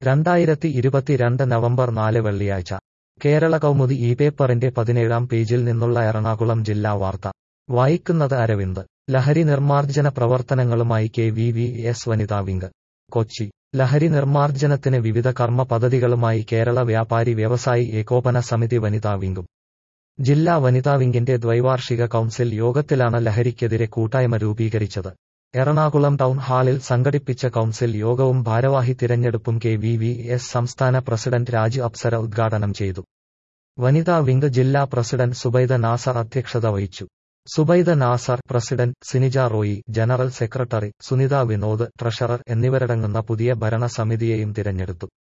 രണ്ടായിരത്തി ഇരുപത്തിരണ്ട് നവംബർ നാല് വെള്ളിയാഴ്ച കേരള കൗമുദി ഈ പേപ്പറിന്റെ പതിനേഴാം പേജിൽ നിന്നുള്ള എറണാകുളം ജില്ലാ വാർത്ത വായിക്കുന്നത് അരവിന്ദ് ലഹരി നിർമ്മാർജ്ജന പ്രവർത്തനങ്ങളുമായി കെ വി വി എസ് വനിതാ വിംഗ് കൊച്ചി ലഹരി നിർമ്മാർജ്ജനത്തിന് വിവിധ കർമ്മ പദ്ധതികളുമായി കേരള വ്യാപാരി വ്യവസായി ഏകോപന സമിതി വനിതാ വിംഗും ജില്ലാ വനിതാ വിംഗിന്റെ ദ്വൈവാർഷിക കൗൺസിൽ യോഗത്തിലാണ് ലഹരിക്കെതിരെ കൂട്ടായ്മ രൂപീകരിച്ചത് എറണാകുളം ടൗൺ ഹാളിൽ സംഘടിപ്പിച്ച കൗൺസിൽ യോഗവും ഭാരവാഹി തിരഞ്ഞെടുപ്പും കെ വി വി എസ് സംസ്ഥാന പ്രസിഡന്റ് രാജു അപ്സര ഉദ്ഘാടനം ചെയ്തു വനിതാ വിംഗ് ജില്ലാ പ്രസിഡന്റ് സുബൈദ നാസർ അധ്യക്ഷത വഹിച്ചു Subaida Nasar president Sinija Roy general secretary Sunitha Vinod treasurer എന്നിവരടങ്ങുന്ന പുതിയ ഭരണസമിതിയെയും തിരഞ്ഞെടുത്തു